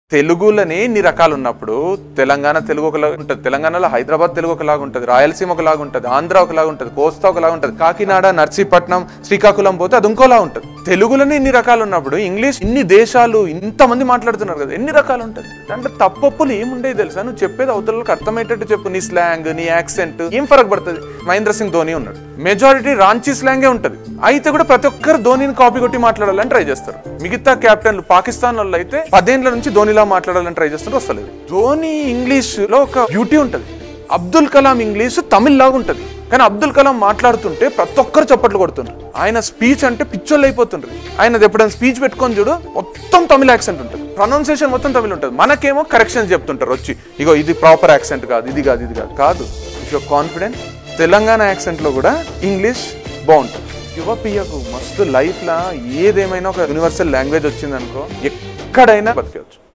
తెలుగులోనే ఇన్ని రకాలు ఉన్నప్పుడు తెలంగాణ తెలుగు ఒకలాగా ఉంటుంది తెలంగాణలో హైదరాబాద్ తెలుగు ఒకలాగా ఉంటుంది రాయలసీమ ఒకలాగా ఉంటుంది ఆంధ్ర ఒకలాగా ఉంటుంది కోస్తా ఒకలాగా ఉంటుంది కాకినాడ నర్సీపట్నం శ్రీకాకుళం పోతే అది ఇంకోలా ఉంటుంది తెలుగులోనే ఇన్ని రకాలు ఉన్నప్పుడు ఇంగ్లీష్ ఇన్ని దేశాలు ఇంతమంది మాట్లాడుతున్నారు కదా ఎన్ని రకాలు ఉంటుంది అంటే తప్పప్పులు ఏముండేది తెలుసా నువ్వు చెప్పేది అవతలకు అర్థమయ్యేటట్టు చెప్పు నీ స్లాంగ్ నీ యాక్సెంట్ ఏం ఫరక్ పడుతుంది మహేంద్ర సింగ్ ధోని ఉన్నాడు మెజారిటీ రాంచీ స్లాంగే ఉంటుంది అయితే కూడా ప్రతి ఒక్కరు ధోనిని కాపీ కొట్టి మాట్లాడాలని ట్రై చేస్తారు మిగతా కెప్టెన్లు పాకిస్తాన్ వాళ్ళు అయితే పదేండ్ల నుంచి ధోనిలా మాట్లాడాలని ట్రై చేస్తుంటే వస్తలేదు ధోని ఇంగ్లీష్ లో ఒక బ్యూటీ ఉంటుంది అబ్దుల్ కలాం ఇంగ్లీష్ తమిళ్ లాగా ఉంటుంది కానీ అబ్దుల్ కలాం మాట్లాడుతుంటే ప్రతి ఒక్కరు చప్పట్లు కొడుతున్నారు ఆయన స్పీచ్ అంటే పిచ్చోళ్ళు అయిపోతుండ్రు ఆయన ఎప్పుడైనా స్పీచ్ పెట్టుకొని చూడు మొత్తం తమిళ యాక్సెంట్ ఉంటుంది ప్రొనౌన్సియేషన్ మొత్తం తమిళ్ ఉంటుంది మనకేమో కరెక్షన్స్ చెప్తుంటారు వచ్చి ఇగో ఇది ప్రాపర్ యాక్సెంట్ కాదు ఇది కాదు ఇది కాదు కాదు if you're confident Telangana accent లో కూడా ఇంగ్లీష్ బాగుంటుంది యువ పియ్యకు మస్తు లైఫ్ లా ఏదేమైనా ఒక యూనివర్సల్ లాంగ్వేజ్ వచ్చిందనుకో ఎక్కడైనా బతికేయచ్చు